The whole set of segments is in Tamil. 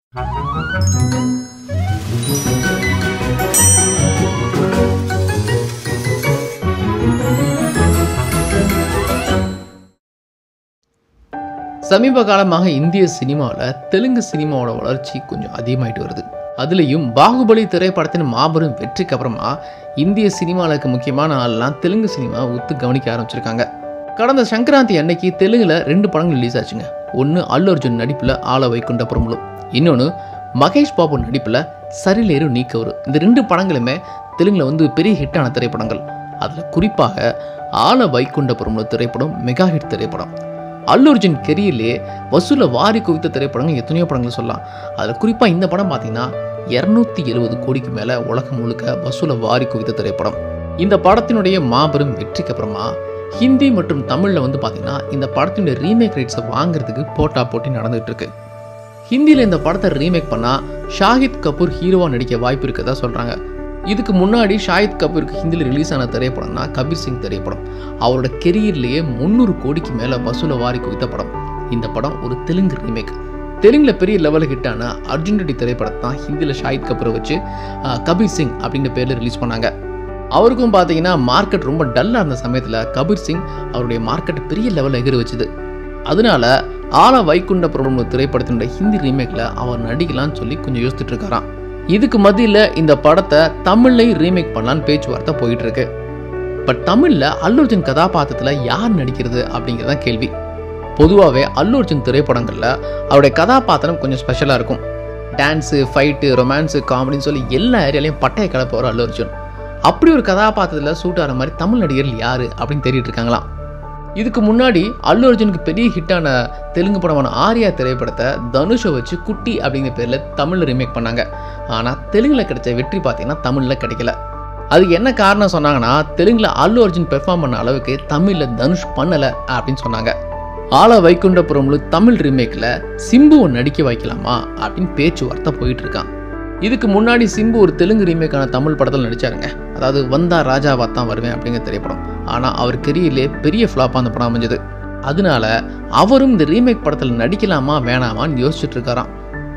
சமீப காலமாக இந்திய சினிமாவில் தெலுங்கு சினிமாவோட வளர்ச்சி கொஞ்சம் அதிகமாயிட்டு வருது அதுலேயும் பாகுபலி திரைப்படத்தின் மாபெரும் வெற்றிக்கு அப்புறமா இந்திய சினிமாவில் இருக்க முக்கியமான ஆள்லாம் தெலுங்கு சினிமா ஒத்து கவனிக்க ஆரம்பிச்சிருக்காங்க கடந்த சங்கராந்தி அன்னைக்கு தெலுங்குல ரெண்டு படங்கள் ரிலீஸ் ஆச்சுங்க ஒன்று அல்லு அர்ஜுன் நடிப்பில் ஆள வைகுண்ட பிரமுலும் இன்னொன்று மகேஷ் பாபு நடிப்பில் சரிலேறு நீக்கவரு இந்த ரெண்டு படங்களுமே தெலுங்குல வந்து பெரிய ஹிட்டான திரைப்படங்கள் அதில் குறிப்பாக ஆல வைகுண்ட பிரமுல திரைப்படம் மெகா ஹிட் திரைப்படம் அல்லு அர்ஜுன் கெரியர்லேயே வசூலை வாரி குவித்த திரைப்படங்கள் எத்தனையோ படங்கள் சொல்லலாம் அதில் குறிப்பாக இந்த படம் பார்த்தீங்கன்னா இரநூத்தி எழுபது கோடிக்கு மேலே உலகம் முழுக்க வசூலை வாரி குவித்த திரைப்படம் இந்த படத்தினுடைய மாபெரும் வெற்றிக்கு அப்புறமா ஹிந்தி மற்றும் தமிழில் வந்து பார்த்தீங்கன்னா இந்த படத்தினுடைய ரீமேக் ரைட்ஸை வாங்குறதுக்கு போட்டா போட்டி நடந்துகிட்டு இருக்கு ஹிந்தியில் இந்த படத்தை ரீமேக் பண்ணால் ஷாஹித் கபூர் ஹீரோவாக நடிக்க வாய்ப்பு இருக்கதா சொல்கிறாங்க இதுக்கு முன்னாடி ஷாஹித் கபூருக்கு ஹிந்தியில் ரிலீஸ் ஆன திரைப்படம்னா கபீர் சிங் திரைப்படம் அவரோட கெரியர்லேயே முந்நூறு கோடிக்கு மேலே வசூலை வாரி குவித்த படம் இந்த படம் ஒரு தெலுங்கு ரீமேக் தெலுங்குல பெரிய லெவலில் ஹிட்டான அர்ஜுன் ரெட்டி திரைப்படத்தை தான் ஹிந்தியில் ஷாஹித் கபூரை வச்சு ஆஹ், கபீர் சிங் அப்படிங்கிற பேரில் ரிலீஸ் பண்ணாங்க அவருக்கும் பார்த்தீங்கன்னா மார்க்கெட் ரொம்ப டல்லாக இருந்த சமயத்தில் கபீர் சிங் அவருடைய மார்க்கெட் பெரிய லெவலில் எகிர வச்சுது அதனால ஆல வைகுண்ட பிரபு திரைப்படத்தினுடைய ஹிந்தி ரீமேக்கில் அவர் நடிக்கலாம்னு சொல்லி கொஞ்சம் யோசிச்சுட்டு இருக்காராம் இதுக்கு மத்தியில் இந்த படத்தை தமிழ்லையும் ரீமேக் பண்ணலான்னு பேச்சுவார்த்தை போயிட்டு இருக்கு பட் தமிழில் அல்லு அர்ஜுன் கதாபாத்திரத்தில் யார் நடிக்கிறது அப்படிங்கிறது தான் கேள்வி பொதுவாகவே அல்லு அர்ஜுன் திரைப்படங்களில் அவருடைய கதாபாத்திரம் கொஞ்சம் ஸ்பெஷலாக இருக்கும் டான்ஸு ஃபைட்டு ரொமான்ஸு காமெடின்னு சொல்லி எல்லா ஏரியாலையும் பட்டையை கலப்பவர் அல்லு அர்ஜுன் அப்படி ஒரு கதாபாத்திரத்தில் சூட் ஆகிற மாதிரி தமிழ் நடிகர்கள் யார் அப்படின்னு தேடிட்டு இருக்காங்களாம் இதுக்கு முன்னாடி அல்லு அர்ஜுனுக்கு பெரிய ஹிட்டான தெலுங்கு படமான ஆர்யா திரைப்படத்தை தனுஷை வச்சு குட்டி அப்படிங்கிற பேரில் தமிழில் ரீமேக் பண்ணாங்க ஆனால் தெலுங்கில் கிடைச்ச வெற்றி பார்த்தீங்கன்னா தமிழில் கிடைக்கல அதுக்கு என்ன காரணம் சொன்னாங்கன்னா தெலுங்கில் அல்லு அர்ஜுன் பெர்ஃபார்ம் பண்ண அளவுக்கு தமிழில் தனுஷ் பண்ணலை அப்படின்னு சொன்னாங்க ஆல வைகுண்டபுரம்ல தமிழ் ரீமேக்கில் சிம்புவை நடிக்க வைக்கலாமா அப்படின்னு பேச்சுவார்த்தை போயிட்டு இருக்கான் இதுக்கு முன்னாடி சிம்பு ஒரு தெலுங்கு ரீமேக்கான தமிழ் படத்தில் நடிச்சாருங்க அதாவது வந்தா ராஜாவா தான் வருவேன் அப்படிங்கிற திரைப்படம் ஆனால் அவர் கெரியர்லே பெரிய ஃப்ளாப்பாக அந்த படம் அமைஞ்சது அதனால அவரும் இந்த ரீமேக் படத்தில் நடிக்கலாமா வேணாமான்னு யோசிச்சுட்டு இருக்காராம்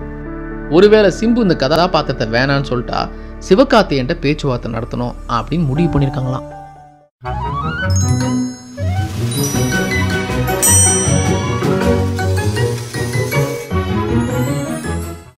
ஒருவேளை சிம்பு இந்த கதாபாத்திரத்தை வேணான்னு சொல்லிட்டா சிவகார்த்தியன்ட்ட பேச்சுவார்த்தை நடத்தணும் அப்படின்னு முடிவு பண்ணியிருக்காங்களாம்